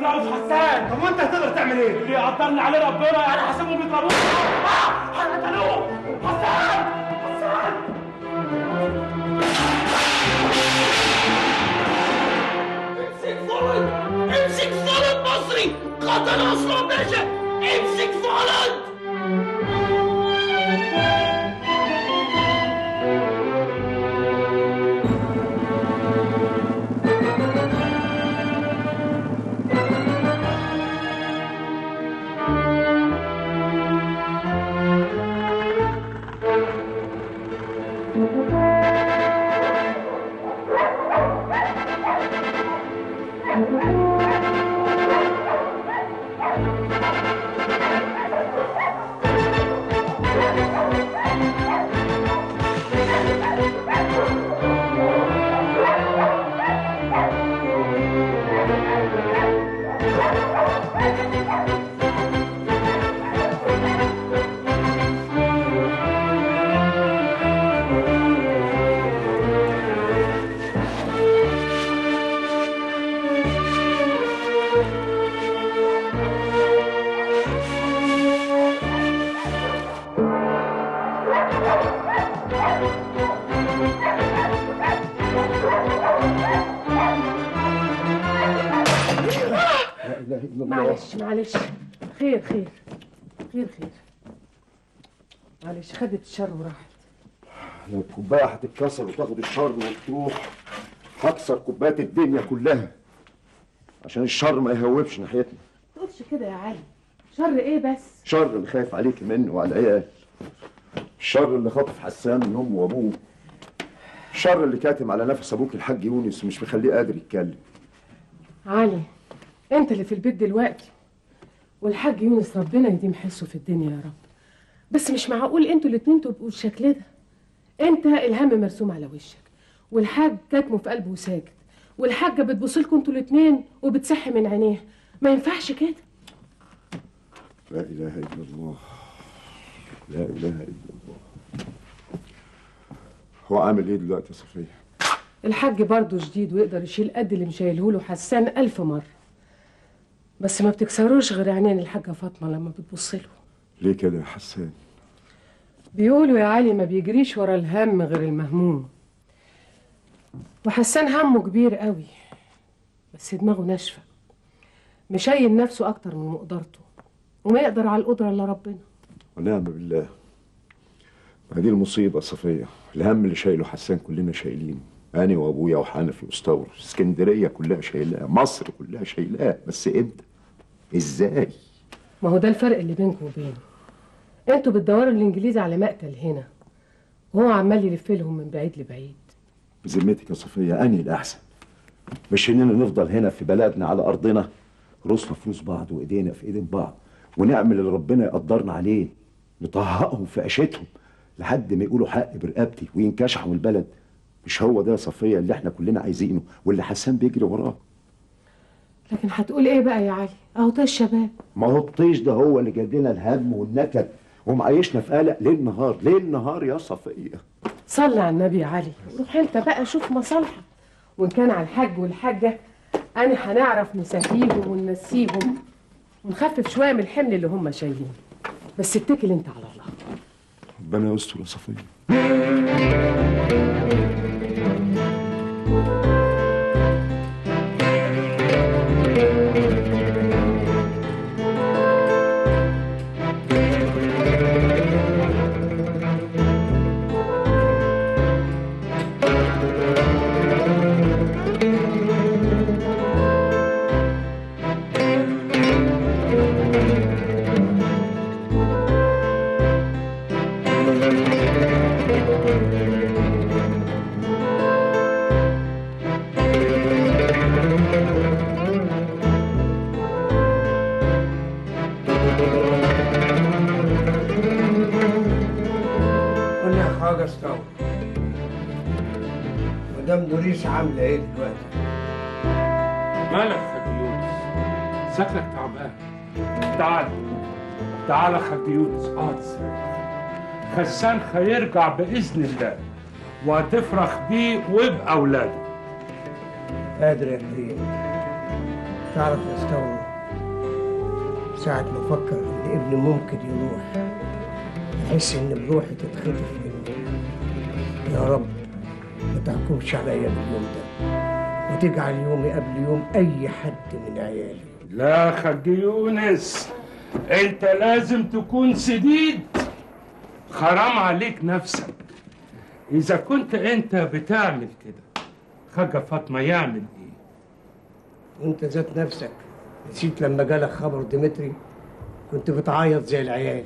بيضربوا في حسان طب وانت هتقدر تعمل ايه؟ اللي يقدرني عليه ربنا يعني حاسبهم بيضربوه آه قتلوه حسان حسان امسك فولد امسك فولد مصري قتل اسرى باشا امسك فولد لا اله الا الله معلش معلش خير خير خير خير معلش خدت الشر وراحت لو الكوبايه هتتكسر وتاخد الشر وتروح هكسر كوبايات الدنيا كلها عشان الشر ما يهوبش ناحيتنا ما تقولش كده يا علي شر ايه بس الشر اللي خايف عليك منه وعلى العيال الشر اللي خاطف حسان من امه وابوه الشر اللي كاتم على نفس ابوك الحاج يونس ومش مخليه قادر يتكلم علي انت اللي في البيت دلوقتي والحاج يونس ربنا يديم حسه في الدنيا يا رب بس مش معقول انتوا الاتنين تبقوا بالشكل ده انت الهم مرسوم على وشك والحاج كاتمه في قلبه وساكت والحاجه بتبص لكم انتوا الاتنين وبتسح من عينيها ما ينفعش كده لا اله الا الله لا اله الا الله هو عامل ايه دلوقتي يا صفيه الحاج برضه جديد ويقدر يشيل قد اللي مشايله له حسان ألف مرة بس ما بتكسروش غير عينين الحاجة فاطمة لما بتبص له ليه كده يا حسان بيقولوا يا علي ما بيجريش ورا الهم غير المهموم وحسان همه كبير قوي بس دماغه ناشفة مشايل نفسه أكتر من مقدرته وما يقدر على القدرة إلا ربنا ونعم بالله ما دي المصيبة يا صفية الهم اللي شايله حسان كلنا شايلينه أنا وأبويا وحنفي وستور اسكندرية كلها شايلاه مصر كلها شايلاه بس إمتى؟ إزاي؟ ما هو ده الفرق اللي بينكم وبينه انتوا بتدوروا الإنجليزي على مقتل هنا وهو عمال يلف لهم من بعيد لبعيد بذمتك يا صفية أنهي الأحسن؟ مش إننا نفضل هنا في بلدنا على أرضنا راسنا في راس بعض وإيدينا في إيدين بعض ونعمل اللي ربنا يقدرنا عليه نطهقهم في عيشتهم لحد ما يقولوا حق برقبتي وينكشحوا من البلد مش هو ده يا صفية اللي احنا كلنا عايزينه واللي حسان بيجري وراه لكن هتقول ايه بقى يا علي اهو ده الشباب ما هو الطيش ده هو اللي جاب لنا الهم والنكد ومعيشنا في قلق ليل نهار ليل نهار يا صفية صلي على النبي يا علي روح انت بقى شوف مصالحك وان كان على الحاج والحاجه انا هنعرف نسهيهم وننسيهم ونخفف شويه من الحمل اللي هم شايلينه بس اتكل انت على الله ربنا يستر يا صفية قول لي يا خواجه استوى مدام دوريس عامله ايه دلوقتي؟ مالك يا خد يونس شكلك تعبان تعال تعال يا خد يونس اقعد خسان هيرجع باذن الله وهتفرح بيه وباولاده قادر يا كريم تعرف يا اسطى ساعة ما أفكر إن ابني ممكن يروح أحس إن بروحي تتخطف مني يا رب ما تحكمش عليا باليوم ده وتجعل يومي قبل يوم أي حد من عيالي لا خج يونس انت لازم تكون سديد حرام عليك نفسك اذا كنت انت بتعمل كده خجة فاطمة يعمل ايه وأنت ذات نفسك نسيت لما جالك خبر ديمتري كنت بتعيط زي العيال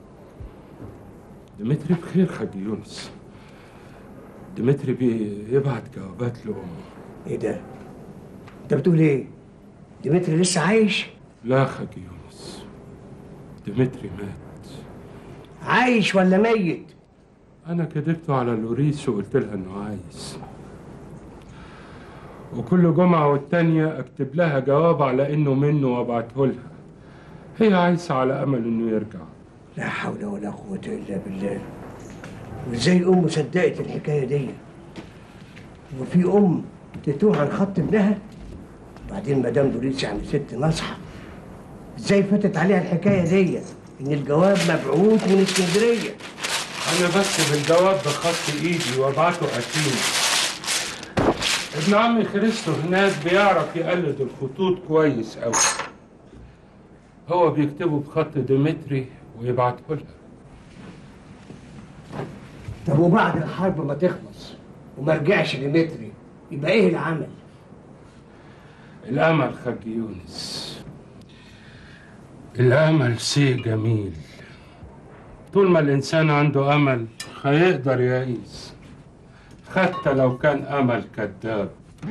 ديمتري بخير خج يونس ديمتري بيبعت جوابات لأمه إيه ده؟ أنت بتقول إيه؟ ديمتري لسه عايش؟ لا خج يونس ديمتري مات عايش ولا ميت؟ أنا كدبت على لوريس وقلت لها إنه عايز وكل جمعة والتانية أكتب لها جواب على إنه منه وأبعته لها هي عايزة على أمل إنه يرجع لا حول ولا قوة إلا بالله وإزاي أم صدقت الحكاية دي وفي أم تتوه عن خط ابنها بعدين مدام دوريس يعني ست ناصحة إزاي فاتت عليها الحكاية دي إن الجواب مبعوث من اسكندرية أنا بكتب الجواب بخط إيدي وأبعته أكيد ابن عمي خريستو هناك بيعرف يقلد الخطوط كويس أوي هو بيكتبه بخط ديمتري ويبعته لها طب وبعد الحرب ما تخلص وما رجعش لمتري يبقى إيه العمل؟ الأمل خج يونس الأمل شيء جميل طول ما الإنسان عنده أمل هيقدر يعيش حتى لو كان أمل كذاب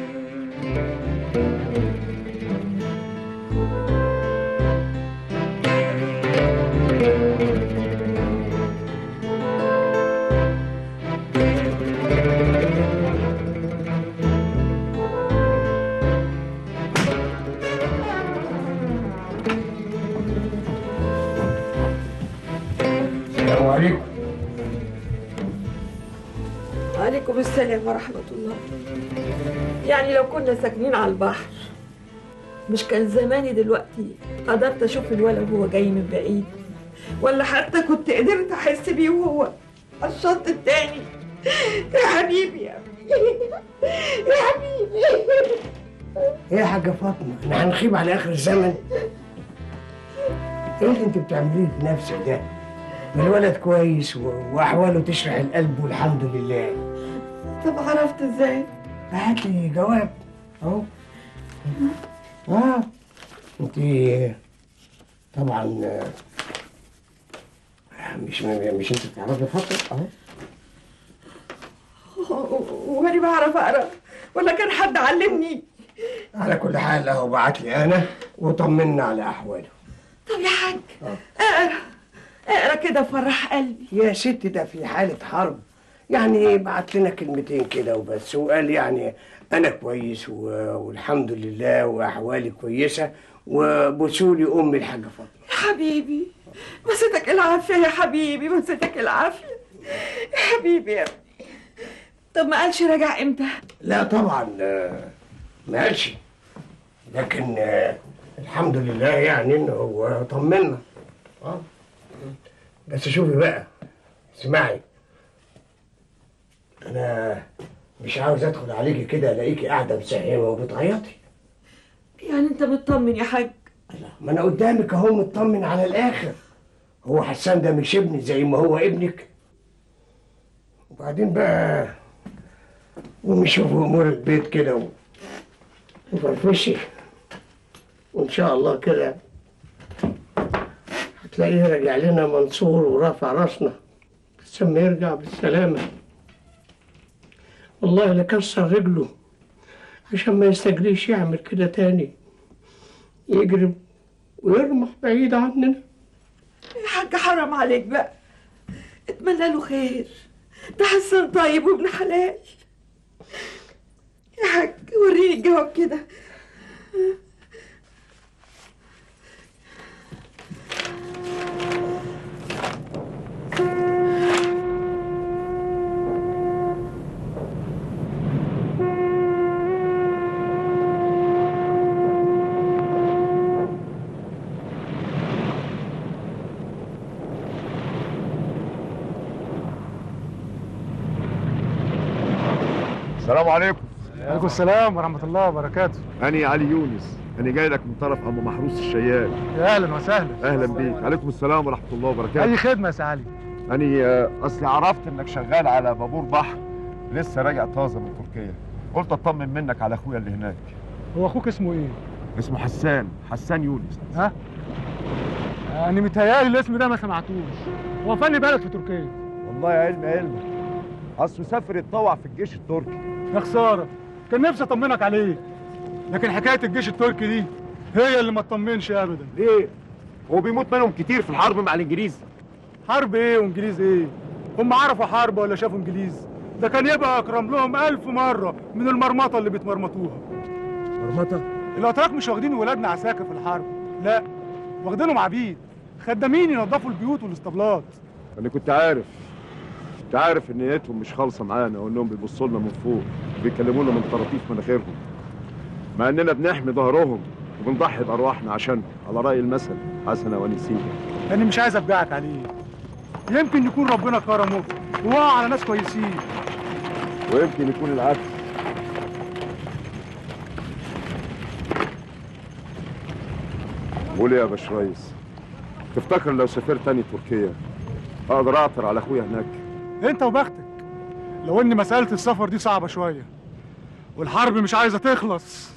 السلام عليكم وعليكم السلام ورحمة الله يعني لو كنا ساكنين على البحر مش كان زماني دلوقتي قدرت أشوف الولد وهو جاي من بعيد ولا حتى كنت قدرت أحس بيه وهو على الشط التاني يا حبيبي يا ابني يا حبيبي ايه يا حاجة فاطمة؟ احنا هنخيب على آخر الزمن؟ ايه اللي انت بتعمليه في نفسك ده؟ ما الولد كويس و... وأحواله تشرح القلب والحمد لله. طب عرفت ازاي؟ هات لي جواب أهو. اه انت طبعا آه، مش مش انت تعرفي فاطمة اهو. وأنا بعرف أقرأ ولا كان حد علمني على كل حال اهو بعت لي انا وطمنا على احواله. طب يا حاج اقرا اقرا كده فرح قلبي يا ست ده في حالة حرب يعني بعت لنا كلمتين كده وبس وقال يعني أنا كويس و... والحمد لله وأحوالي كويسة وبوسولي أمي الحاجة فاطمة يا حبيبي مسيتك العافية يا حبيبي مسيتك العافية يا حبيبي يا ابني طب ما قالش راجع امتى لا طبعا آه، ما قالش لكن آه، الحمد لله يعني إنه هو طمنا آه. بس شوفي بقى اسمعي أنا مش عاوز أدخل عليكي كده ألاقيكي قاعدة مسهمة وبتعيطي يعني انت مطمن يا حاج ما انا قدامك اهو مطمن على الاخر هو حسان ده مش ابني زي ما هو ابنك وبعدين بقى قومي شوفي امور البيت كده و- وفرفشي وان شاء الله كده هتلاقيه راجع لنا منصور ورافع راسنا بس لما يرجع بالسلامة والله لكسر رجله عشان ما يستجريش يعمل كده تاني يجري ويرمح بعيد عننا يا حاج حرام عليك بقى اتمنى له خير ده حسن طيب وابن حلال يا حاج وريني الجواب كده السلام عليكم عليكم السلام ورحمة الله وبركاته أنا علي يونس أنا جاي لك من طرف أم محروس الشيال يا أهلا وسهلا أهلا بيك عليكم السلام ورحمة الله وبركاته أي خدمة يا سي علي أنا آه، أصلي عرفت إنك شغال على بابور بحر لسه راجع طازة من تركيا قلت أطمن منك على أخويا اللي هناك هو أخوك اسمه إيه؟ اسمه حسان حسان يونس ها؟ أنا متهيألي الاسم ده ما سمعتوش هو فني بلد في تركيا والله يا علم علمك أصله سافر يتطوع في الجيش التركي يا خسارة كان نفسي أطمنك عليه لكن حكاية الجيش التركي دي هي اللي ما تطمنش أبدا ليه؟ هو بيموت منهم كتير في الحرب مع الإنجليز حرب إيه وإنجليز إيه؟ هم عرفوا حرب ولا شافوا إنجليز؟ ده كان يبقى أكرم لهم ألف مرة من المرمطة اللي بيتمرمطوها مرمطه الاتراك مش واخدين ولادنا عساكر في الحرب لا واخدينهم عبيد خدامين ينظفوا البيوت والاسطبلات أنا كنت عارف كنت عارف إن نيتهم مش خالصة معانا وإنهم بيبصوا لنا من فوق وبيكلمونا من طراطيف مناخيرهم مع إننا بنحمي ظهرهم وبنضحي بأرواحنا عشانهم على رأي المثل حسنة ونسيبة لاني مش عايز ابدعك عليه يمكن يكون ربنا كرمه ووقع على ناس كويسين ويمكن يكون العكس قول يا باش ريس تفتكر لو سافرت تاني تركيا اقدر اعثر على اخويا هناك انت وبختك لو ان مسألة السفر دي صعبة شوية والحرب مش عايزة تخلص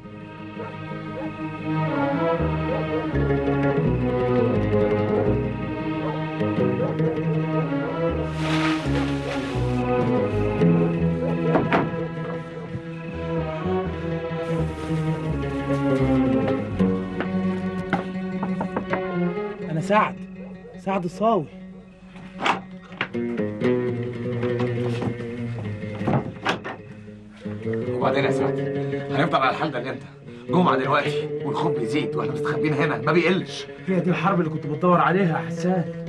انا سعد سعد الصاوي وبعدين يا سعد هنفضل على الحال ده امتى؟ جمعة دلوقتي والخوف بيزيد واحنا مستخبيين هنا ما بيقلش هي دي الحرب اللي كنت بتدور عليها يا حسان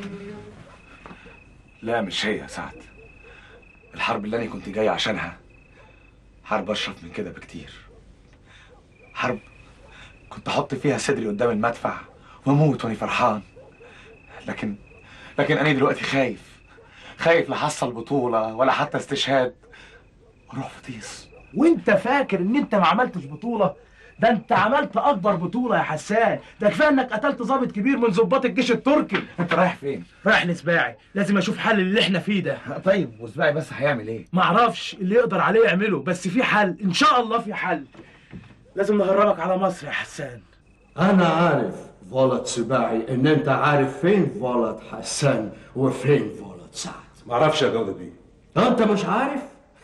لا مش هي يا سعد الحرب اللي انا كنت جاي عشانها حرب اشرف من كده بكتير حرب كنت احط فيها صدري قدام المدفع واموت وانا فرحان لكن لكن انا دلوقتي خايف خايف لا احصل بطولة ولا حتى استشهاد واروح فطيس وانت فاكر ان انت ما عملتش بطولة ده انت عملت اكبر بطولة يا حسان ده كفايه انك قتلت ضابط كبير من ضباط الجيش التركي انت رايح فين؟ رايح لسباعي لازم اشوف حل اللي احنا فيه ده طيب وسباعي بس هيعمل ايه؟ معرفش اللي يقدر عليه يعمله بس في حل ان شاء الله في حل لازم نهربك على مصر يا حسان انا عارف فولت سباعي ان انت عارف فين فولت حسان وفين فولت سعد ما اعرفش يا جودة بيه انت مش عارف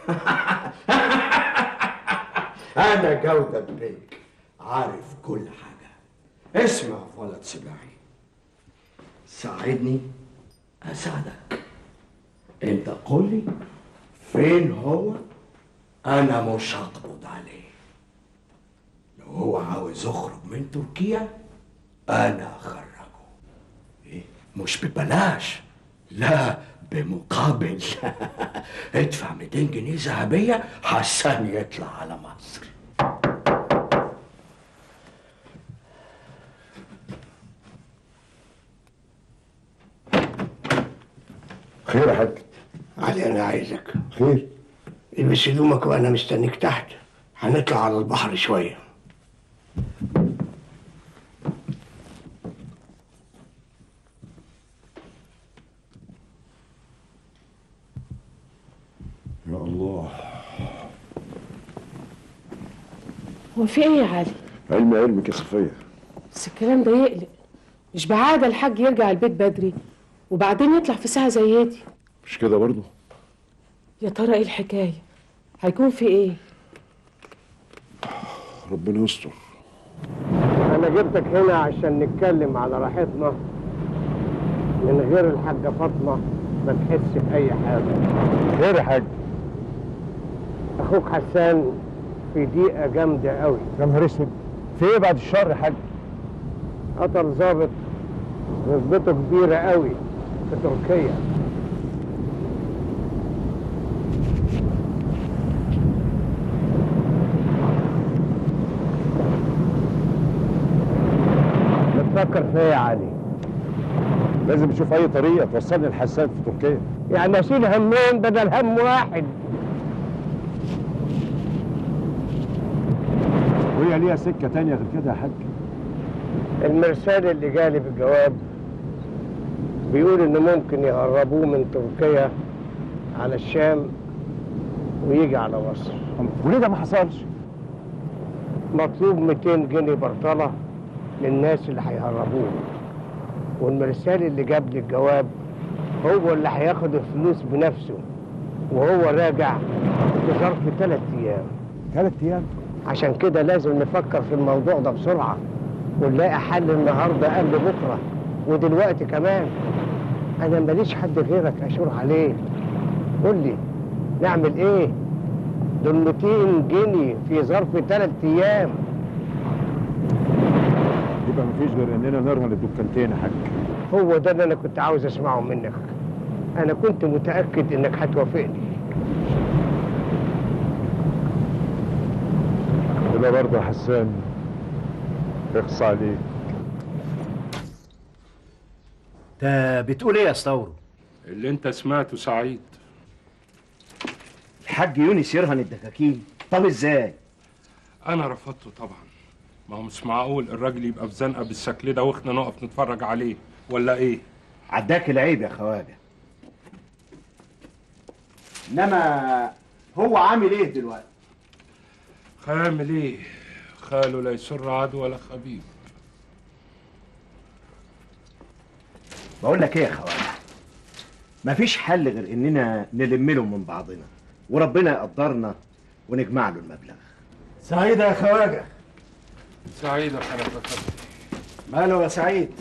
انا جودة بيك عارف كل حاجة اسمع فولت سباعي ساعدني اساعدك انت قول لي فين هو انا مش هقبض عليه لو هو عاوز يخرج من تركيا انا اخرجه إيه؟ مش ببلاش لا بمقابل ادفع 200 جنيه ذهبيه حسان يطلع على مصر خير يا حاج علي انا عايزك خير البس هدومك وانا مستنيك تحت هنطلع على البحر شويه يا الله هو في ايه يا علي علم علمك يا صفية بس الكلام ده يقلق مش بعادة الحاج يرجع البيت بدري وبعدين يطلع في ساعة زي دي مش كده برضه يا ترى ايه الحكاية هيكون في ايه ربنا يستر انا جبتك هنا عشان نتكلم على راحتنا من غير الحاجه فاطمه ما تحس باي حاجه خير يا حاج اخوك حسان في ضيقه جامده قوي يا نهار اسود في ايه بعد الشر يا حاج قتل ظابط نسبته كبيره قوي في تركيا بتفكر في ايه يا علي؟ لازم نشوف اي طريقه توصلني لحسان في تركيا يعني اشيل همين بدل هم واحد وهي ليها سكه تانية غير كده يا حاج المرسال اللي جالي بالجواب بيقول إنه ممكن يهربوه من تركيا على الشام ويجي على مصر وليه ده ما حصلش مطلوب 200 جنيه برطلة للناس اللي هيهربوه والمرسال اللي جاب لي الجواب هو اللي هياخد الفلوس بنفسه وهو راجع في ظرف ثلاث أيام ثلاث ايام عشان كده لازم نفكر في الموضوع ده بسرعة ونلاقي حل النهاردة قبل بكرة ودلوقتي كمان أنا ماليش حد غيرك أشور عليه قول لي نعمل إيه؟ دول 200 جنيه في ظرف ثلاث أيام يبقى مفيش غير اننا نرهن الدكانتين يا حاج هو ده اللي أنا كنت عاوز أسمعه منك أنا كنت متأكد إنك هتوافقني كده برضه يا حسان اقصى عليك انت بتقول ايه يا استورو اللي انت سمعته سعيد الحاج يونس يرهن الدكاكين طب ازاي انا رفضته طبعا ما هو مش معقول الراجل يبقى في زنقه بالشكل ده واحنا نقف نتفرج عليه ولا ايه عداك العيب يا خواجه انما هو عامل ايه دلوقتي خامل ايه خاله لا يسر عدو ولا خبيب بقول لك ايه يا خواجه مفيش حل غير اننا نلم له من بعضنا وربنا يقدرنا ونجمع له المبلغ سعيدة يا خواجه سعيد يا خلفة ماله يا سعيد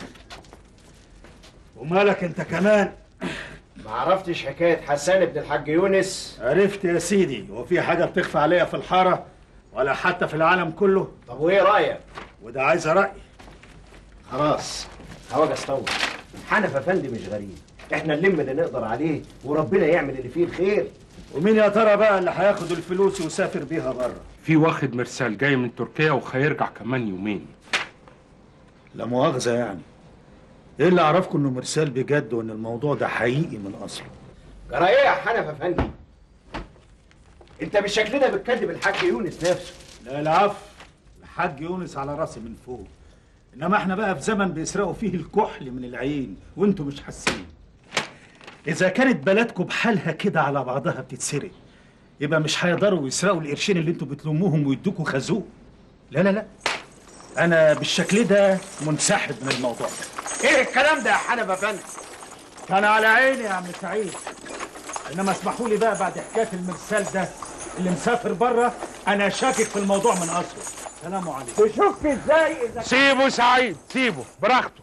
ومالك انت كمان ما عرفتش حكايه حسان ابن الحاج يونس عرفت يا سيدي وفي حاجة بتخفى عليا في الحارة ولا حتى في العالم كله طب وايه رايك وده عايز رأي خلاص خواجه استوى حنف افندي مش غريب احنا نلم اللي نقدر عليه وربنا يعمل اللي فيه الخير ومين يا ترى بقى اللي هياخد الفلوس ويسافر بيها بره في واخد مرسال جاي من تركيا وهيرجع كمان يومين لا مؤاخذة يعني ايه اللي اعرفكم انه مرسال بجد وان الموضوع ده حقيقي من اصله جرى ايه يا حنف افندي انت بالشكل ده بتكذب الحاج يونس نفسه لا العفو الحاج يونس على راسي من فوق انما احنا بقى في زمن بيسرقوا فيه الكحل من العين وانتوا مش حاسين اذا كانت بلدكم بحالها كده على بعضها بتتسرق يبقى مش هيقدروا يسرقوا القرشين اللي انتوا بتلموهم ويدوكوا خازوق لا لا لا انا بالشكل ده منسحب من الموضوع ده ايه الكلام ده يا حنف افندي كان على عيني يا عم سعيد انما اسمحوا لي بقى بعد حكايه المرسال ده اللي مسافر بره انا شاكك في الموضوع من اصله سلام عليكم تشك ازاي اذا سيبه سعيد سيبه براحته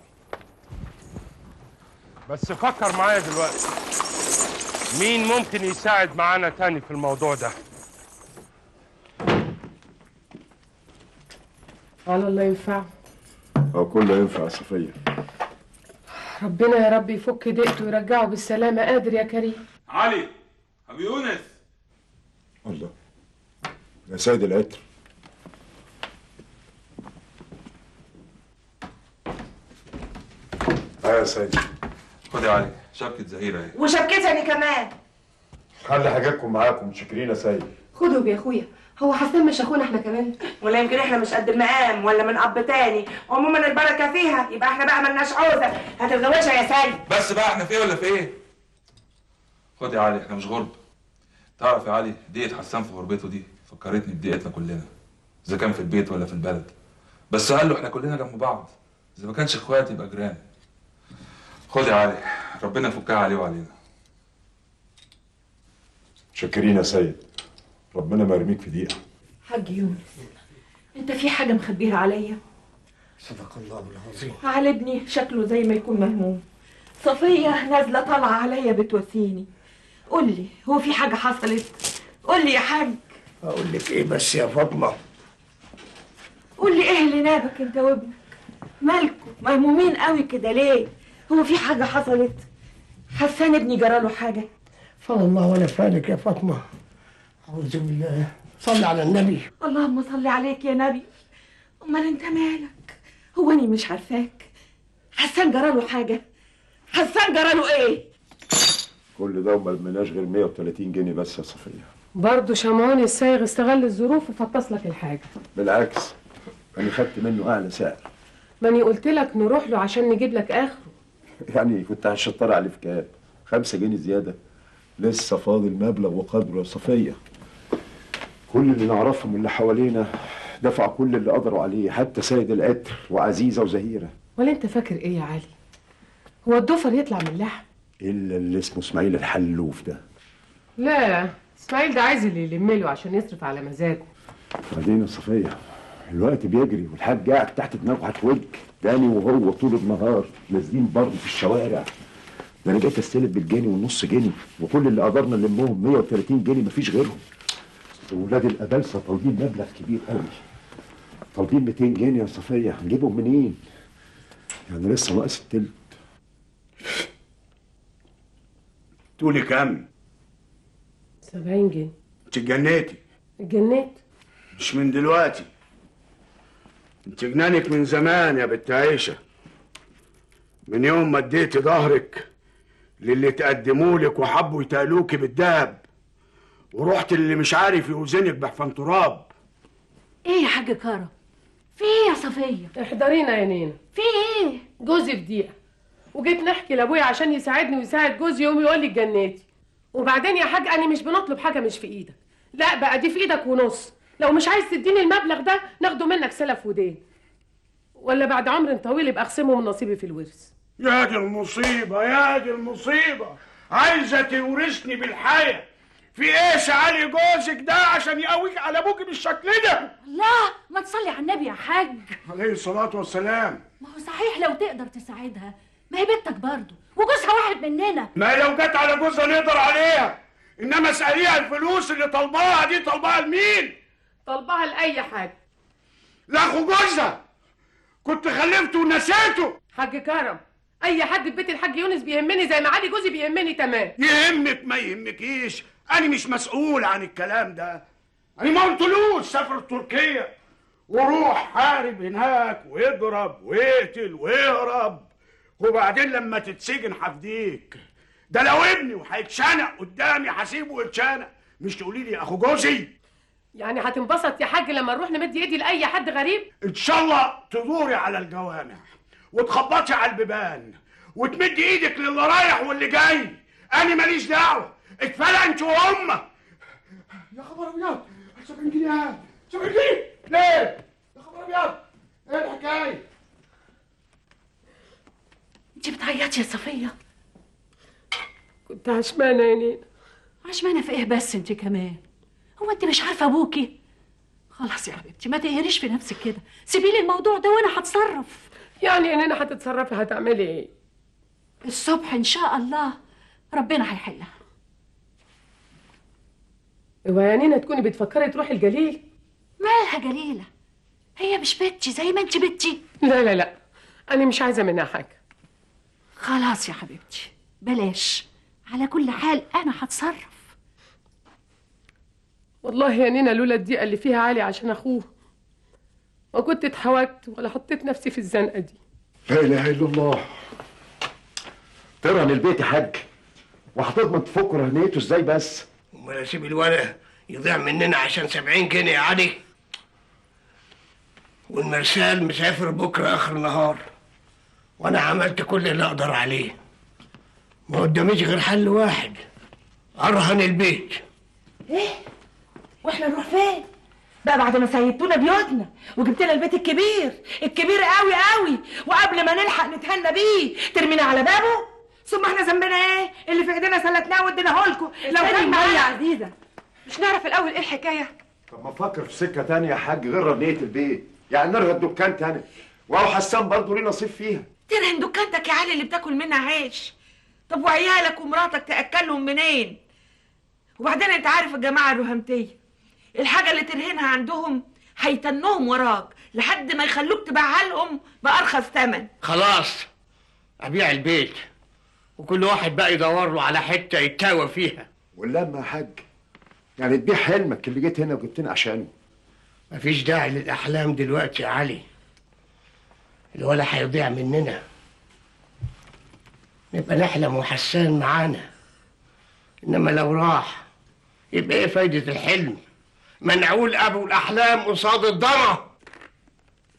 بس فكر معايا دلوقتي مين ممكن يساعد معانا تاني في الموضوع ده على الله ينفعه هو كله ينفع يا صفيه ربنا يا رب يفك ضيقته ويرجعه بالسلامة قادر يا كريم علي ابو يونس الله يا سيد العطر اه يا سيد خد يا علي شبكة زهيرة اهي وشبكتني كمان خلي حاجاتكم معاكم شاكرين يا سيد خدوا يا اخويا هو حسان مش اخونا احنا كمان ولا يمكن احنا مش قد المقام ولا من اب تاني عموما البركه فيها يبقى احنا بقى ملناش عوزه هتتجوزها يا سيد بس بقى احنا في ايه ولا في ايه؟ خد يا علي احنا مش غرب تعرف يا علي دقيقة حسان في غربته دي فكرتني بدقيقتنا كلنا اذا كان في البيت ولا في البلد بس قال له احنا كلنا جنب بعض اذا ما كانش اخوات يبقى جيران خد يا علي ربنا يفكها عليه وعلينا شاكرين يا سيد ربنا ما يرميك في دقيقه حاج يونس انت في حاجه مخبيها عليا صدق الله العظيم على ابني شكله زي ما يكون مهموم صفية نازلة طالعة عليا بتواسيني قول لي هو في حاجة حصلت قول لي يا حاج اقول لك ايه بس يا فاطمه قول لي ايه اللي نابك انت وابنك مالكوا مهمومين قوي كده ليه هو في حاجة حصلت حسان ابني جراله حاجة فضل الله ولا فالك يا فاطمه اعوذ بالله صل على النبي اللهم صل عليك يا نبي امال انت مالك هو اني مش عارفاك حسان جراله حاجة حسان جراله ايه كل ده وما لمناش غير 130 جنيه بس يا صفيه برضه شمعون السايغ استغل الظروف وفطس لك الحاجة بالعكس انا خدت منه اعلى سعر ماني قلت لك نروح له عشان نجيب لك اخره يعني كنت هشطر عليه في كام خمسة جنيه زيادة لسه فاضل مبلغ وقدره يا صفية كل اللي نعرفهم اللي حوالينا دفع كل اللي قدروا عليه حتى سيد العطر وعزيزة وزهيرة ولا انت فاكر ايه يا علي هو الضفر يطلع من اللحم إلا اللي اسمه إسماعيل الحلوف ده لا اسماعيل ده عايز اللي يلم له عشان يصرف على مزاجه بعدين يا صفية الوقت بيجري والحاج قاعد تحت دماغه هتوج تاني وهو طول النهار نازلين برضه في الشوارع ده انا جيت استلف بالجنيه والنص جنيه وكل اللي قدرنا نلمهم 130 جنيه مفيش غيرهم ولاد الابلسه طالبين مبلغ كبير قوي طالبين 200 جنيه يا صفيه هنجيبهم منين؟ يعني لسه ناقص التلت تقولي كام؟ 70 جنيه انت اتجنيتي اتجنيت مش من دلوقتي انت جنانك من زمان يا بنت عيشه من يوم ما اديتي ظهرك للي تقدموا لك وحبوا يتقلوكي بالدهب ورحت اللي مش عارف يوزنك بحفن تراب ايه يا حاج كرم في ايه يا صفيه احضرينا يا نينا في ايه جوزي في دقيقه وجيت نحكي لابويا عشان يساعدني ويساعد جوزي يوم يقول لي اتجنيتي وبعدين يا حاج انا مش بنطلب حاجه مش في ايدك لا بقى دي في ايدك ونص لو مش عايز تديني المبلغ ده ناخده منك سلف ودين ولا بعد عمر طويل يبقى اقسمه من نصيبي في الورث يا دي المصيبة يا دي المصيبة عايزة تورثني بالحياة في ايه سعالي جوزك ده عشان يقويك على ابوك بالشكل ده لا ما تصلي على النبي يا حاج عليه الصلاة والسلام ما هو صحيح لو تقدر تساعدها ما هي بنتك برضه وجوزها واحد مننا ما لو جت على جوزها نقدر عليها انما اسأليها الفلوس اللي طالباها دي طالباها لمين طالباها لاي حاجه لاخو جوزها كنت خلفته ونسيته حاج كرم اي حد في بيت الحاج يونس بيهمني زي ما علي جوزي بيهمني تمام يهمك ما يهمكيش انا مش مسؤول عن الكلام ده انا ما قلتلوش سافر تركيا وروح حارب هناك واضرب واقتل واهرب وبعدين لما تتسجن هفديك ده لو ابني وهيتشنق قدامي هسيبه يتشنق مش تقولي لي اخو جوزي يعني هتنبسط يا حاج لما نروح نمد ايدي لاي حد غريب ان شاء الله تدوري على الجوامع وتخبطي على البيبان وتمدي ايدك للي رايح واللي جاي انا ماليش دعوه اتفلق انت وامك يا خبر ابيض 70 جنيه 70 جنيه ليه يا خبر ابيض ايه الحكايه انت بتعيطي يا صفيه كنت عشمانه يا نينا عشمانه في ايه بس انت كمان هو انت مش عارفه ابوكي خلاص يا حبيبتي ما تقهريش في نفسك كده سيبي لي الموضوع ده وانا هتصرف يعني يا نينا هتتصرفي هتعملي ايه الصبح ان شاء الله ربنا هيحلها هو يا نينا تكوني بتفكري تروحي الجليل مالها جليله هي مش بنتي زي ما انت بنتي لا لا لا انا مش عايزه منها حاجه خلاص يا حبيبتي بلاش على كل حال انا هتصرف والله يا نينا لولا الضيقه اللي فيها علي عشان اخوه ما كنت اتحوجت ولا حطيت نفسي في الزنقه دي لا اله الا الله ترهن البيت يا حاج وهتضمن تفك رهنيته ازاي بس امال اسيب الولد يضيع مننا عشان 70 جنيه يا علي والمرسال مسافر بكره اخر النهار وانا عملت كل اللي اقدر عليه ما قداميش غير حل واحد ارهن البيت ايه واحنا نروح فين بقى بعد ما سيدتونا بيوتنا وجبت لنا البيت الكبير الكبير قوي قوي وقبل ما نلحق نتهنى بيه ترمينا على بابه ثم احنا ذنبنا ايه اللي في ايدينا سلتناه واديناه لكم لو كان معايا يا عزيزه مش نعرف الاول ايه الحكايه طب ما افكر في سكه تانية يا حاج غير رهنيه البيت يعني نرهن الدكان تاني وهو حسان برضه ليه نصيب فيها ترهن دكانتك يا علي اللي بتاكل منها عيش طب وعيالك ومراتك تاكلهم منين وبعدين انت عارف الجماعه الرهمتيه الحاجه اللي ترهنها عندهم هيتنوهم وراك لحد ما يخلوك تبيعها لهم بارخص ثمن خلاص ابيع البيت وكل واحد بقى يدور له على حته يتاوى فيها واللمه يا حاج يعني تبيع حلمك اللي جيت هنا وجبتني عشانه مفيش داعي للاحلام دلوقتي يا علي الولا هيضيع مننا نبقى نحلم وحسان معانا انما لو راح يبقى ايه فايده الحلم منعول ابو الاحلام قصاد الضنا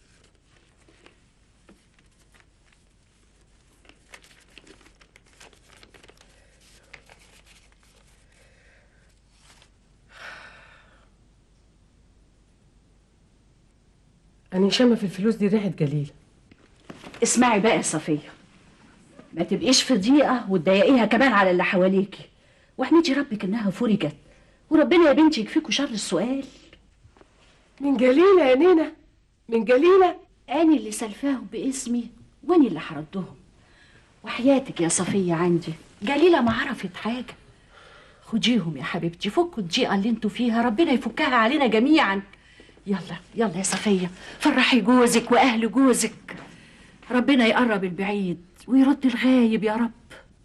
انا شامه في الفلوس دي ريحه جليله اسمعي بقى يا صفية ما تبقيش في ضيقة وتضايقيها كمان على اللي حواليكي واحمدي ربك انها فرجت وربنا يا بنتي يكفيكوا شر السؤال من جليله يا نينا من جليله أنا اللي سلفاهم باسمي وأنا اللي هردهم وحياتك يا صفية عندي جليلة ما عرفت حاجة خديهم يا حبيبتي فكوا الضيقة اللي انتوا فيها ربنا يفكها علينا جميعا يلا يلا يا صفية فرحي جوزك وأهل جوزك ربنا يقرب البعيد ويرد الغايب يا رب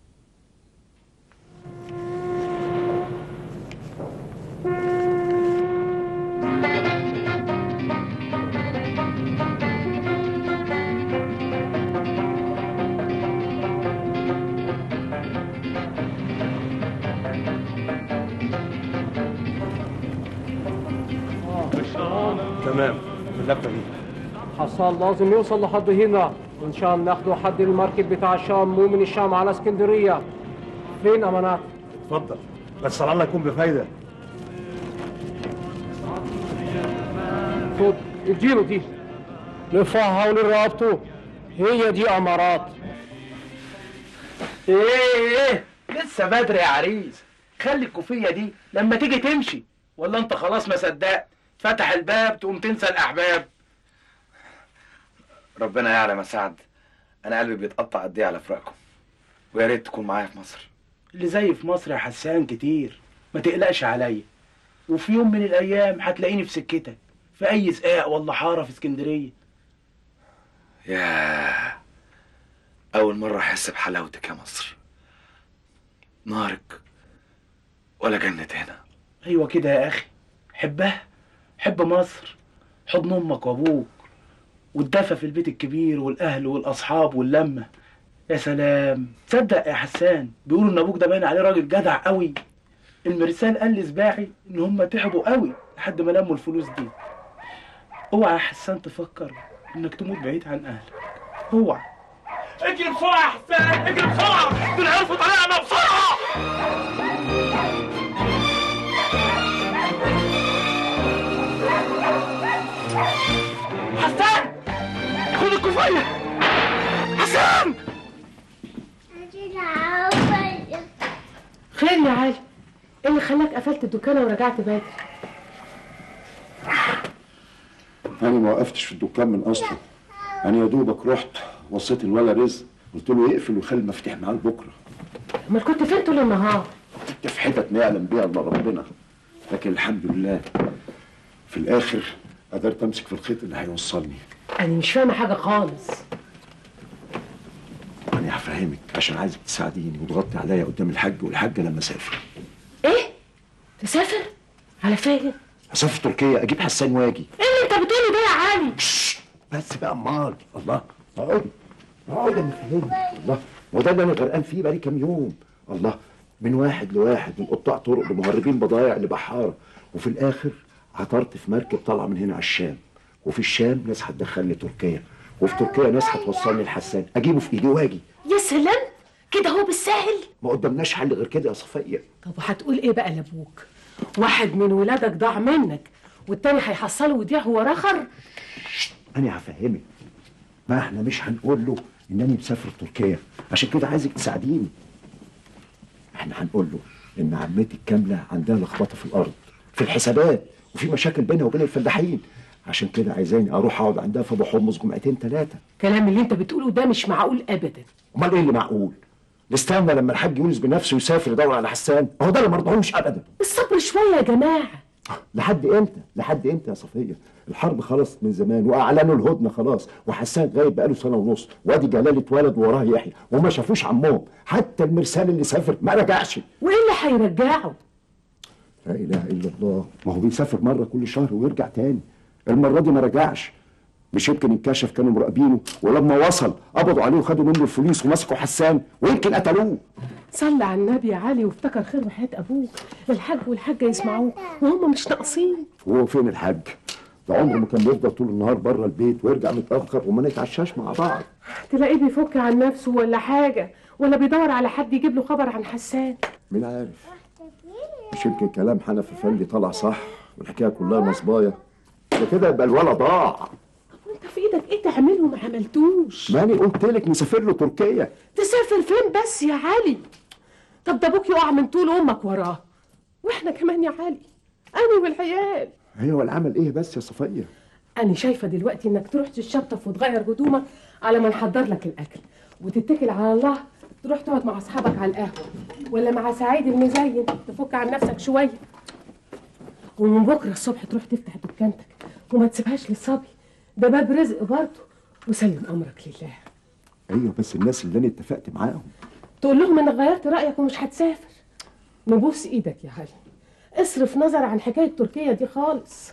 تمام اللفه دي حصان لازم يوصل لحد هنا وان شاء الله ناخده حد المركب بتاع الشام مو من الشام على اسكندريه فين امانات اتفضل بس على الله يكون بفايده خد اديله دي لفها ولرقبته هي دي امارات ايه ايه لسه بدري يا عريس خلي الكوفيه دي لما تيجي تمشي ولا انت خلاص ما صدقت فتح الباب تقوم تنسى الاحباب ربنا يعلم يا سعد انا قلبي بيتقطع قد ايه على فراقكم ويا ريت تكون معايا في مصر اللي زي في مصر يا حسان كتير ما تقلقش عليا وفي يوم من الايام هتلاقيني في سكتك في اي سقاق ولا حاره في اسكندريه ياه اول مره احس بحلاوتك يا مصر نارك ولا جنة هنا ايوه كده يا اخي حبها حب مصر حضن امك وابوك والدفى في البيت الكبير والاهل والاصحاب واللمه يا سلام تصدق يا حسان بيقولوا ان ابوك ده باين عليه راجل جدع قوي المرسال قال لسباعي ان هم تعبوا قوي لحد ما لموا الفلوس دي اوعى يا حسان تفكر انك تموت بعيد عن اهلك اوعى اجري بسرعة يا حسان اجري بسرعة دول عرفوا طريقنا بسرعة حسان خد الكوفية حسان خير يا علي ايه اللي خلاك قفلت الدكانه ورجعت بدري انا ما وقفتش في الدكان من اصله انا يا دوبك رحت وصيت الولا رزق قلت له يقفل ويخلي المفاتيح معاه لبكره امال كنت فين طول النهار كنت في حتت ما يعلم بيها الا ربنا لكن الحمد لله في الاخر قدرت امسك في الخيط اللي هيوصلني انا مش فاهمه حاجه خالص انا هفهمك عشان عايزك تساعديني وتغطي عليا قدام الحاج والحاجه لما اسافر ايه تسافر على فين هسافر تركيا اجيب حسان واجي ايه اللي انت بتقوله ده يا علي بس بقى امال الله اقعد اقعد انا فهمت الله وده اللي انا غرقان فيه بقالي كام يوم الله من واحد لواحد من قطاع طرق لمهربين بضايع لبحاره وفي الاخر عثرت في مركب طالعه من هنا على الشام وفي الشام ناس هتدخلني تركيا وفي تركيا ناس هتوصلني لحسان اجيبه في ايدي واجي يا سلام كده هو بالسهل ما قدامناش حل غير كده يا صفيه طب وهتقول ايه بقى لابوك واحد من ولادك ضاع منك والتاني هيحصله ويضيع هو رخر انا هفهمك ما احنا مش هنقول له انني مسافر تركيا عشان كده عايزك تساعديني احنا هنقول له ان عمتي الكامله عندها لخبطه في الارض في الحسابات وفي مشاكل بينها وبين الفلاحين عشان كده عايزاني اروح اقعد عندها في ابو حمص جمعتين ثلاثه الكلام اللي انت بتقوله ده مش معقول ابدا امال ايه اللي معقول نستنى لما الحاج يونس بنفسه يسافر يدور على حسان هو ده اللي ما رضعوش ابدا الصبر شويه يا جماعه لحد امتى لحد امتى يا صفيه الحرب خلصت من زمان واعلنوا الهدنه خلاص وحسان غايب بقاله سنه ونص وادي جلال اتولد ووراه يحيى وما شافوش عمهم حتى المرسال اللي سافر ما رجعش وايه اللي هيرجعه لا اله الا الله ما هو بيسافر مره كل شهر ويرجع تاني المره دي ما رجعش مش يمكن انكشف كانوا مراقبينه ولما وصل قبضوا عليه وخدوا منه الفلوس ومسكوا حسان ويمكن قتلوه صلي على النبي يا علي وافتكر خير وحياة ابوك الحاج والحاجه يسمعوك وهم مش ناقصين وهو فين الحاج ده عمره ما كان بيفضل طول النهار بره البيت ويرجع متاخر وما نتعشاش مع بعض تلاقيه بيفك عن نفسه ولا حاجه ولا بيدور على حد يجيب له خبر عن حسان مين عارف مش يمكن كلام حنفي فندي طلع صح والحكايه كلها نصبايه ده كده يبقى الولد ضاع انت في ايدك ايه تعمله ما عملتوش ماني قلت لك مسافر له تركيا تسافر فين بس يا علي طب ده ابوك يقع من طول امك وراه واحنا كمان يا علي انا والعيال ايوه العمل ايه بس يا صفيه انا شايفه دلوقتي انك تروح تشطف وتغير هدومك على ما نحضر لك الاكل وتتكل على الله تروح تقعد مع اصحابك على القهوه ولا مع سعيد المزين تفك عن نفسك شويه ومن بكره الصبح تروح تفتح دكانتك وما تسيبهاش للصبي ده باب رزق برضه وسلم امرك لله ايوه بس الناس اللي انا اتفقت معاهم تقول لهم انك غيرت رايك ومش هتسافر نبوس ايدك يا علي اصرف نظر عن حكايه تركيا دي خالص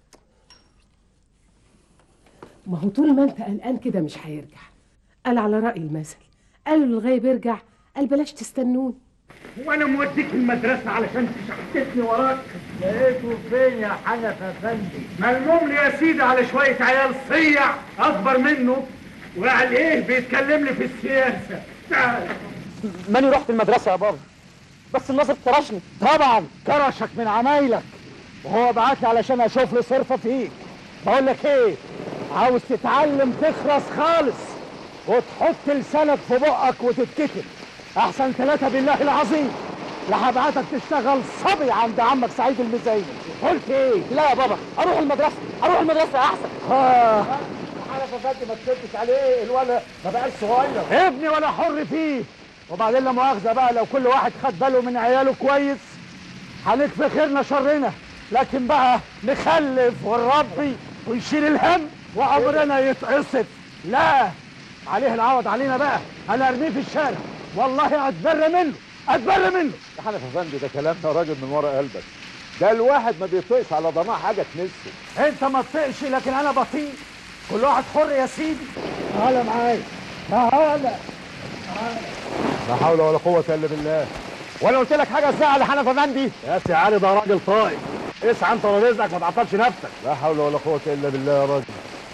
ما هو طول ما انت قلقان كده مش هيرجع قال على راي المثل قالوا للغايب ارجع قال بلاش تستنوني وانا موديك المدرسه علشان تشحتتني وراك لقيته فين يا حنف افندي ملموم لي يا سيدي على شويه عيال صيع اكبر منه وقال ايه بيتكلم لي في السياسه تعال ماني رحت المدرسة يا بابا بس الناظر كرشني طبعا كرشك من عمايلك وهو بعت لي علشان اشوف لي صرفه فيك بقول لك ايه عاوز تتعلم تخرس خالص وتحط لسانك في بقك وتتكتب احسن ثلاثه بالله العظيم لا هبعتك تشتغل صبي عند عمك سعيد المزين قلت ايه لا يا بابا اروح المدرسة اروح المدرسة احسن اه عارف يا فندم ما تسكتش عليه الولد ما بقاش صغير ابني ولا حر فيه وبعدين لا مؤاخذه بقى لو كل واحد خد باله من عياله كويس هنكفي خيرنا شرنا لكن بقى نخلف ونربي ونشيل الهم وعمرنا يتقصف لا عليه العوض علينا بقى انا ارميه في الشارع والله اتبرى منه اتبرى منه يا حنف افندي ده كلام يا راجل من ورا قلبك ده الواحد ما بيطيقش على ضماع حاجه تمسه انت ما تطيقش لكن انا بطيق كل واحد حر يا سيدي تعالى معايا تعالى لا حول ولا قوه الا بالله وانا قلت لك حاجة تزعل يا حنف افندي يا سي علي ده راجل طائف اسعى انت ورزقك ما تعطلش نفسك لا حول ولا قوه الا بالله يا راجل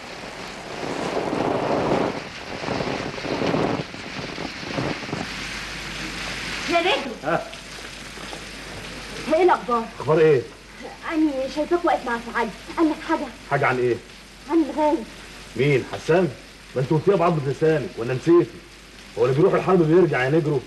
يا نجم ها ايه الاخبار؟ اخبار ايه اني شايفاك واقف مع سعيد قال لك حاجه حاجه عن ايه عن الغالي مين حسان ما انت قلتيها بعض لسانك ولا نسيتي هو اللي بيروح الحرب بيرجع يا نجرو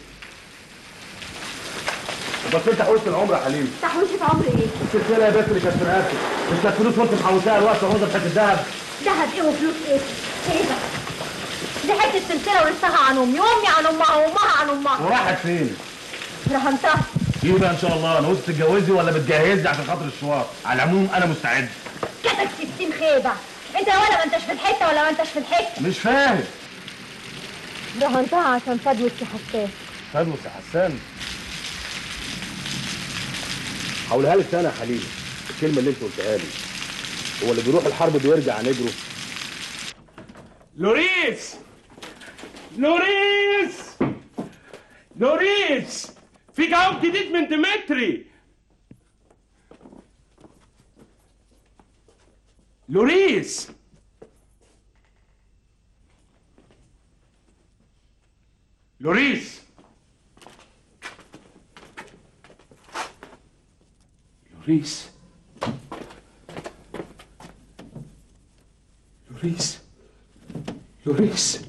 بس انت حوشت العمر يا حليم تحويشة عمر ايه؟ السلسله يا بنت اللي كانت في رقبتك مش كانت فلوس وانت محوشاها الوقت عمرك بتاعت الذهب دهب ايه وفلوس ايه؟ ايه ده؟ دي حته سلسله ورثها عن امي وامي عن امها وامها عن امها وراحت فين؟ رهنتها ايه بقى ان شاء الله انا قلت تتجوزي ولا بتجهزي عشان خاطر الشوار على العموم انا مستعد كتك 60 خيبه انت ولا ما انتش في الحته ولا ما انتش في الحته مش فاهم رهنتها عشان فدوة حساس فادوس يا حسان هقولها لك تاني يا حليم الكلمه اللي انت قلتها لي هو اللي بيروح الحرب بيرجع نجره لوريس لوريس لوريس في جواب جديد من ديمتري لوريس لوريس لوريس لوريس لوريس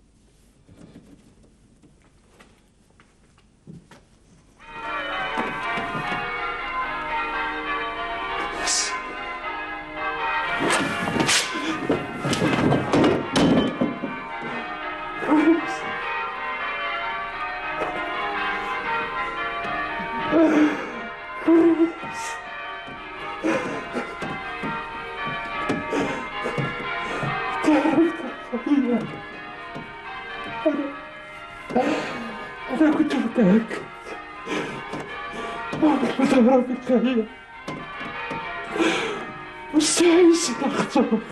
أنا كنت متأكد عمرك ما تعرف الحقيقة مستحيل أختارك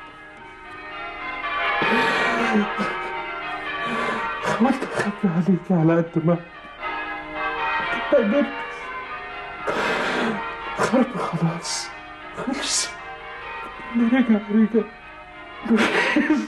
حاولت أخبي عليك على قد ما قدرت خرب خلاص خلص اللي رجع رجع لوريس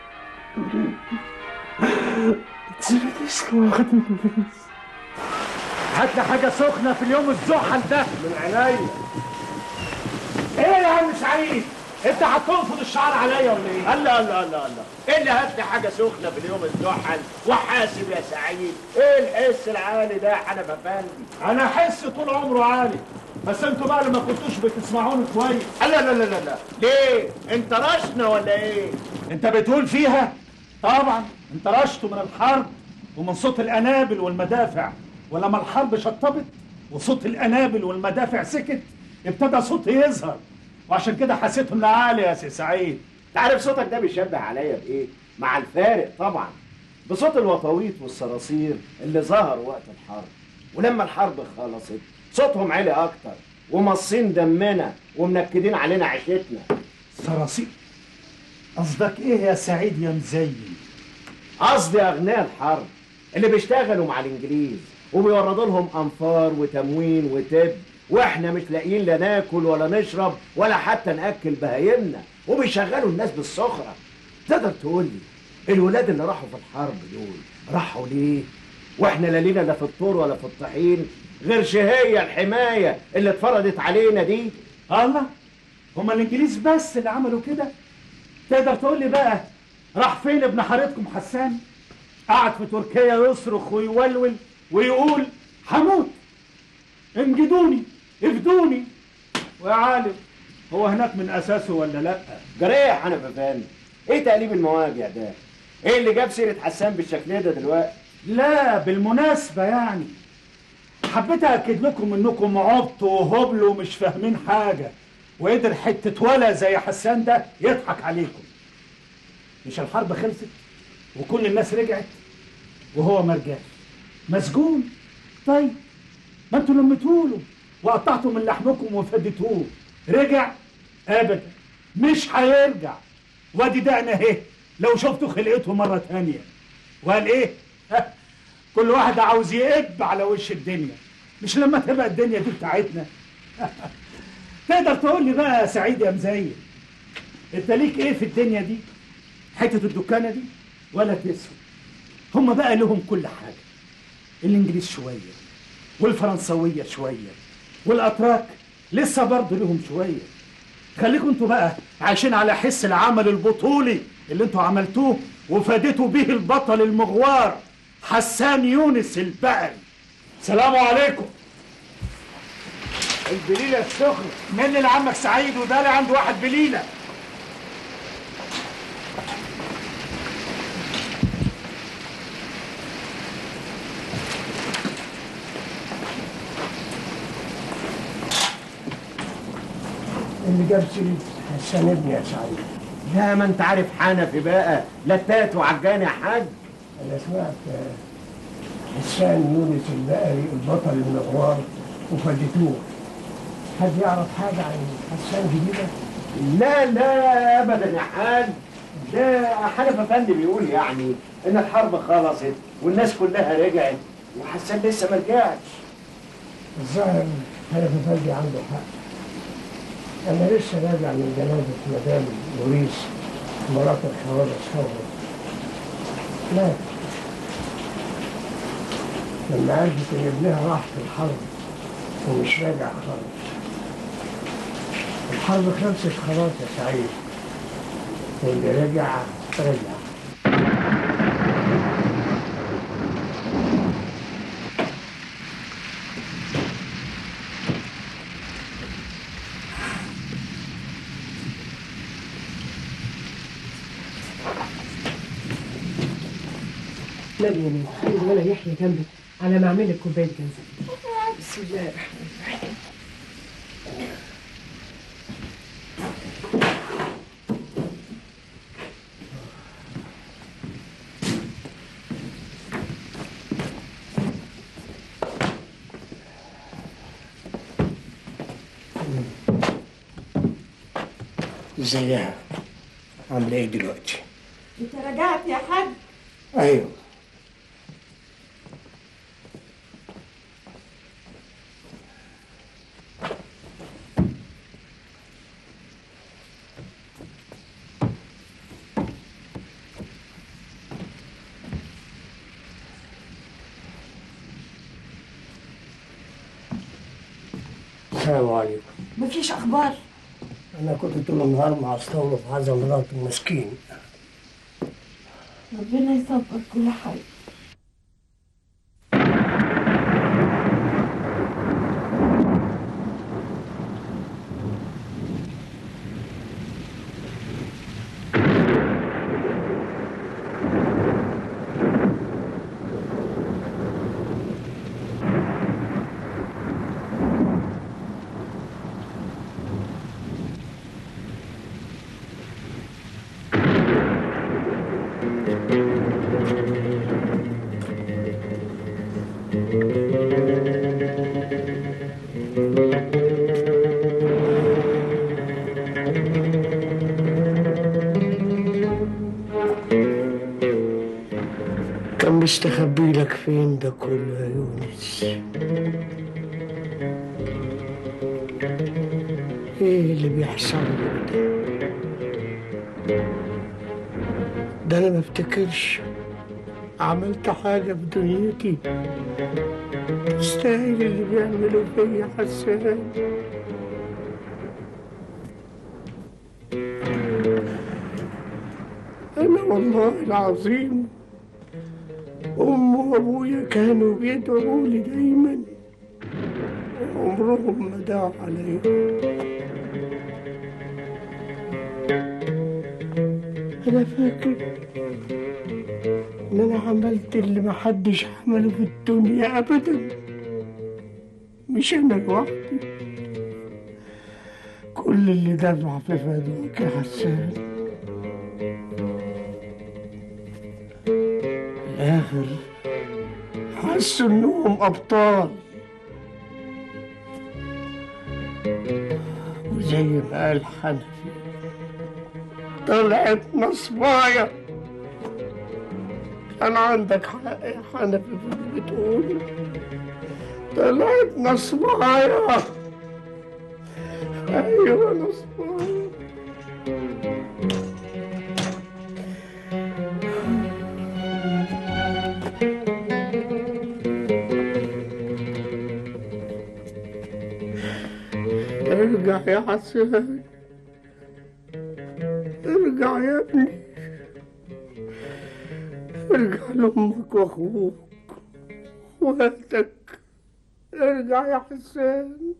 لوريس واخد لوريس هات لي حاجه سخنه في اليوم الزحل ده من عينيا ايه يا عم سعيد انت هتنفض الشعر عليا ولا ايه؟ الله الله الله الله ايه اللي هات لي حاجه سخنه في اليوم الزحل وحاسب يا سعيد ايه الحس العالي ده يا حنف افندي انا احس طول عمره عالي بس انتوا بقى اللي ما كنتوش بتسمعوني كويس لا لا لا لا لا ليه انت رشنا ولا ايه انت بتقول فيها طبعا انت رشته من الحرب ومن صوت الانابل والمدافع ولما الحرب شطبت وصوت الانابل والمدافع سكت ابتدى صوتي يظهر وعشان كده حسيت انه عالي يا سي سعيد انت عارف صوتك ده بيشبه عليا بايه مع الفارق طبعا بصوت الوطاويط والصراصير اللي ظهر وقت الحرب ولما الحرب خلصت صوتهم عالي اكتر ومصين دمنا ومنكدين علينا عيشتنا صراصير قصدك ايه يا سعيد يا مزين قصدي اغنياء الحرب اللي بيشتغلوا مع الانجليز وبيوردوا لهم انفار وتموين وتب واحنا مش لاقيين لا ناكل ولا نشرب ولا حتى ناكل بهايمنا وبيشغلوا الناس بالسخره تقدر تقول لي الولاد اللي راحوا في الحرب دول راحوا ليه واحنا لا لينا لا في الطور ولا في الطحين غير شهيه الحمايه اللي اتفرضت علينا دي الله هما الانجليز بس اللي عملوا كده تقدر تقول لي بقى راح فين ابن حارتكم حسان قعد في تركيا يصرخ ويولول ويقول هموت انجدوني افدوني ويا عالم هو هناك من اساسه ولا لا جريح انا بفهم ايه تقليب المواجع ده ايه اللي جاب سيره حسان بالشكل ده دلوقتي لا بالمناسبة يعني حبيت أكد لكم إنكم عبطوا وهبلوا ومش فاهمين حاجة وقدر حتة ولا زي حسان ده يضحك عليكم مش الحرب خلصت وكل الناس رجعت وهو ما رجعش مسجون طيب ما انتوا لميتوا له وقطعتوا من لحمكم وفديتوه رجع ابدا مش هيرجع وادي دقنا اهي لو شفتوا خلقته مره تانية وقال ايه ها، كل واحد عاوز يقب على وش الدنيا مش لما تبقى الدنيا دي بتاعتنا تقدر تقول لي بقى يا سعيد يا مزين انت ليك ايه في الدنيا دي حته الدكانه دي ولا تسوى هم بقى لهم كل حاجه الانجليز شويه والفرنسويه شويه والاتراك لسه برضه لهم شويه خليكم انتوا بقى عايشين على حس العمل البطولي اللي انتوا عملتوه وفادتوا به البطل المغوار حسان يونس البقري سلام عليكم البليلة السخنة من اللي عمك سعيد وده اللي عنده واحد بليلة اللي جاب سيرة حسان ابني يا سعيد لا ما انت عارف حنفي بقى لتات وعجان يا حاج انا سمعت آه، حسان يونس البقري البطل المغوار وفدتوه حد يعرف حاجة عن حسان جديدة؟ لا لا ابدا يا حاج ده حنف افندي بيقول يعني ان الحرب خلصت والناس كلها رجعت وحسان لسه ما رجعش الظاهر حنف افندي عنده حق انا لسه راجع من جنازة مدام لوريس مرات الحوادث فوق لا لما عرفت ان ابنها راح في الحرب ومش راجع خالص الحرب خلصت خلاص يا سعيد واللي رجع رجع نبي يا مين خلي الولا يحيى جنبك على ما اعمل لك كوبايه جنزبيل بسم الله الرحمن الرحيم ازيها عامله ايه دلوقتي انت رجعت يا حاج ايوه السلام عليكم مفيش اخبار انا كنت طول النهار مع اسطوله في عزا مراته مسكين ربنا يصبر كل حاجة كان مستخبي لك فين ده كله يا يونس ايه اللي بيحصل لك ده ده انا ما افتكرش عملت حاجة في دنيتي تستاهل اللي بيعملوا فيا حسان أنا والله العظيم أمي وأبويا كانوا بيدعوا لي دايما وعمرهم ما دعوا عليا أنا فاكر إن أنا عملت اللي محدش عمله في الدنيا أبدا مش أنا لوحدي كل اللي دفع في فدوك يا حسان في الآخر حسوا إنهم أبطال وزي ما قال حنفي طلعت نصبايا كان عندك حق يا حنفي في اللي بتقوله طلعت نصبايا أيوة نصبايا ارجع يا حسان ارجع يا ابني ارجع لأمك وأخوك وأهلك ارجع يا حسان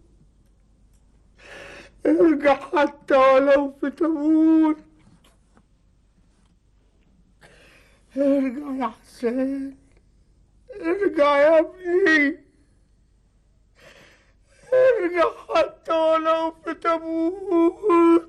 ارجع حتى ولو في تابوت ارجع يا حسان ارجع يا ابني ارجع حتى ولو في تابوت